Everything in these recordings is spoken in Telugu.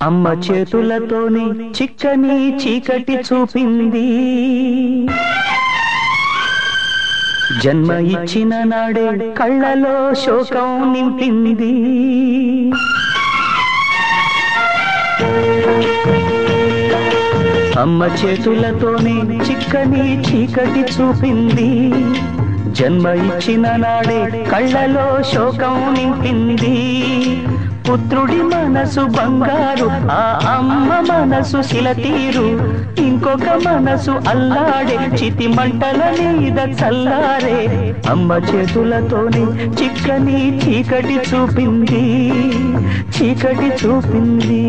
అమ్మ చేతులతోనే చిక్కని చీకటి చూపింది జన్మ ఇచ్చిన నాడే కళ్ళలో శోకం నింపింది అమ్మ చేతులతోనే చిక్కని చీకటి చూపింది జన్మ ఇచ్చిన నాడే కళ్ళలో శోకం నింపింది పుత్రుడి మనసు బంగారు ఆ అమ్మ మనసు శిలతీరు ఇంకొక మనసు అల్లాడే చితి మంటల మీద చల్లారే అమ్మ చేతులతోనే చిక్కని చీకటి చూపింది చీకటి చూపింది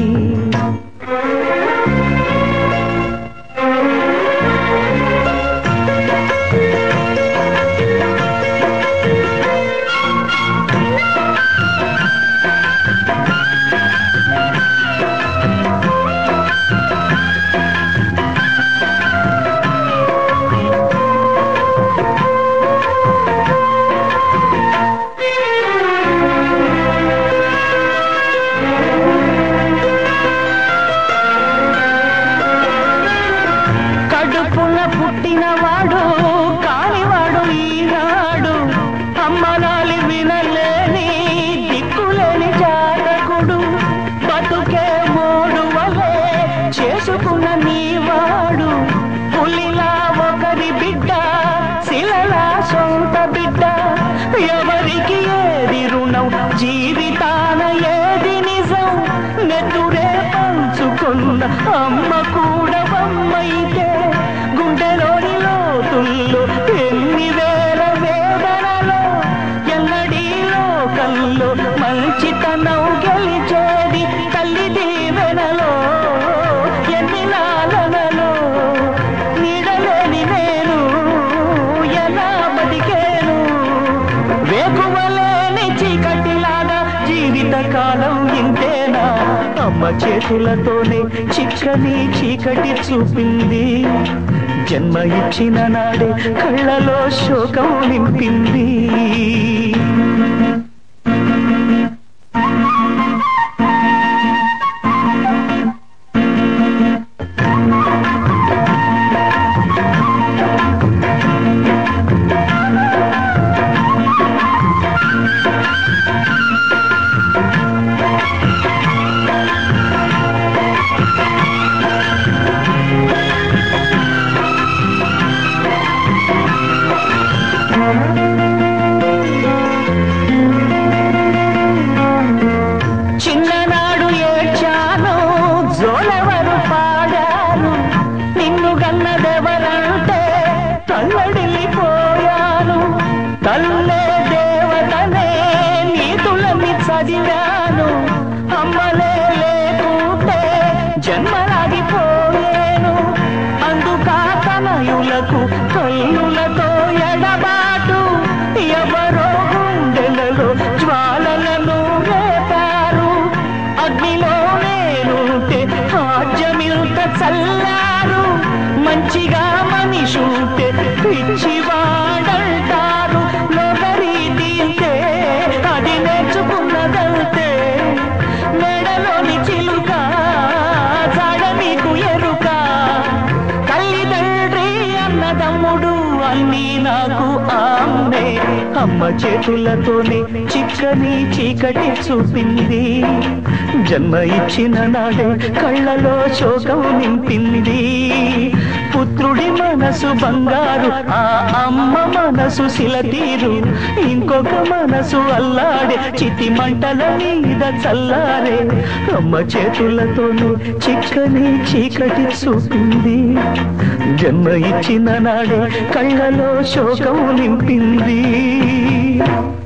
కడుపున పుట్టినవాడు కానివాడు ఈనాడు అమ్మనాలి వినలేని దిక్కులేని జాతకుడు బతుకే మూడు వలే చేసుకున్న నీవాడు పులిలా ఒకరి బిడ్డ శిలలా సొంత బిడ్డ ఎవరికి ఏది రుణం జీవితాన ఏది నిజం నెత్తురే పంచుకున్న అమ్మ కూడా బొమ్మైతే గుండెలోని లోతుల్లో ఎన్ని వేల వేదనలో ఎన్నడీ లోకల్లో మంచితనం గెలిచేది తల్లి దీవెనలో ఎన్ని లాలనలో నీడలేని నేను ఎలా బతికేను వేకువలేని చీకటిలాగా జీవిత కాలం ఇంతేనా అమ్మ చేతులతోనే చిక్కని చీకటి చూపింది జన్మ ఇచ్చిన నాడే కళ్ళలో శోకం నింపింది చిన్ననాడు ఏడ్చాను జోలెవరు పాడారు నిన్ను గన్నదెవరంటే తల్లడిల్లిపోయాను తల్లే దేవతనే నీతులని చదివాను అమ్మలే లేకుంటే జన్మలాగిపోయాను అందుకా తనయులకు కల్లులతో ఎడబాటు ఎవరో గుండెలలో జ్వాలలను రేపారు అగ్నిలో నేనుంటే ఆజ్యమింత చల్లారు మంచిగా మనిషుంటే పిచ్చివాడంటారు నొగరి తీస్తే అది నేర్చుకున్నదంతే మెడలోని చిలుక జాడ నీకు ఎరుక తల్లిదండ్రి అన్నదమ్ముడు అన్నీ నాకు ఆమ్నే అమ్మ చేతులతోనే చిక్కని చీకటి చూపింది జన్మ ఇచ్చిన నాడే కళ్ళలో శోకం నింపింది పుత్రుడి మనసు బంగారు ఆ అమ్మ మనసు శిలతీరు ఇంకొక మనసు అల్లాడే చితి మంటల మీద చల్లారే అమ్మ చేతులతోనే చిక్కని చీకటి చూపింది జన్మ ఇచ్చిన నాడే కళ్ళలో శోకం నింపింది